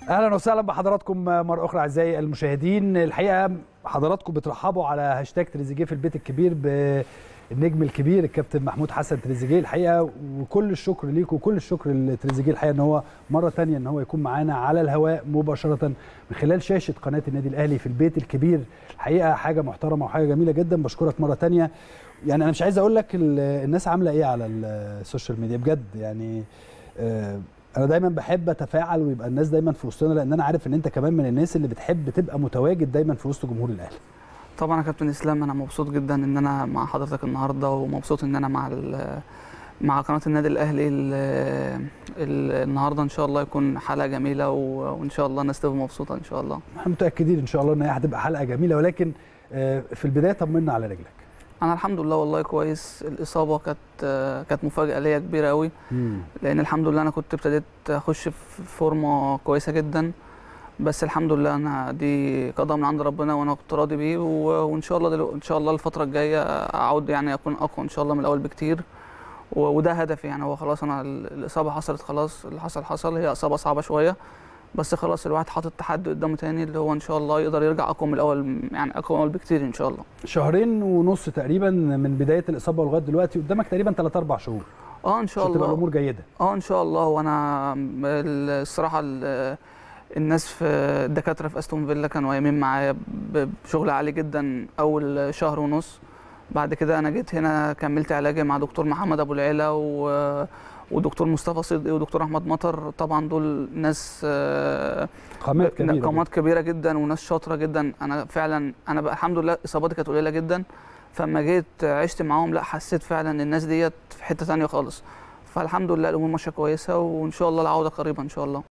اهلا وسهلا بحضراتكم مره اخرى اعزائي المشاهدين الحقيقه حضراتكم بترحبوا على هاشتاج تريزيجيه في البيت الكبير بالنجم الكبير الكابتن محمود حسن تريزيجيه الحقيقه وكل الشكر ليكم وكل الشكر لتريزيجيه الحقيقه ان هو مره ثانيه ان هو يكون معانا على الهواء مباشره من خلال شاشه قناه النادي الاهلي في البيت الكبير الحقيقه حاجه محترمه وحاجه جميله جدا بشكرك مره ثانيه يعني انا مش عايز اقول لك الناس عامله ايه على السوشيال ميديا بجد يعني آه انا دايما بحب اتفاعل ويبقى الناس دايما في وسطنا لان انا عارف ان انت كمان من الناس اللي بتحب تبقى متواجد دايما في وسط جمهور الاهلي طبعا يا كابتن اسلام انا مبسوط جدا ان انا مع حضرتك النهارده ومبسوط ان انا مع مع قناه النادي الاهلي ال ال النهارده ان شاء الله يكون حلقه جميله وان شاء الله الناس تبقى مبسوطه ان شاء الله احنا متاكدين ان شاء الله ان هي هتبقى حلقه جميله ولكن في البدايه طمنا على رجلك انا الحمد لله والله كويس الاصابه كانت كانت مفاجاه ليا كبيره قوي لان الحمد لله انا كنت ابتديت اخش في فورمه كويسه جدا بس الحمد لله انا دي قضاء من عند ربنا وانا كنت راضي بيه وان شاء الله دلو... ان شاء الله الفتره الجايه اعود يعني اكون اقوى ان شاء الله من الاول بكتير وده هدفي يعني هو خلاص انا الاصابه حصلت خلاص اللي حصل حصل هي اصابه صعبه شويه بس خلاص الواحد حاطط تحدي قدامه تاني اللي هو ان شاء الله يقدر يرجع اقوى من الاول يعني اقوى من الاول بكتير ان شاء الله شهرين ونص تقريبا من بدايه الاصابه لغايه دلوقتي قدامك تقريبا 3 4 شهور اه ان شاء الله تبقى الامور جيده اه ان شاء الله وانا الصراحه الناس في الدكاتره في استون فيلا كانوا قايمين معايا بشغل عالي جدا اول شهر ونص بعد كده انا جيت هنا كملت علاجي مع دكتور محمد ابو العيله و ودكتور مصطفى صدقي ودكتور احمد مطر طبعا دول ناس قامات كبيره قامات كبيره جدا وناس شاطره جدا انا فعلا انا بقى الحمد لله اصاباتي كانت قليله جدا فلما جيت عشت معاهم لا حسيت فعلا ان الناس ديت في حته ثانيه خالص فالحمد لله الامور ماشيه كويسه وان شاء الله العوده قريبه ان شاء الله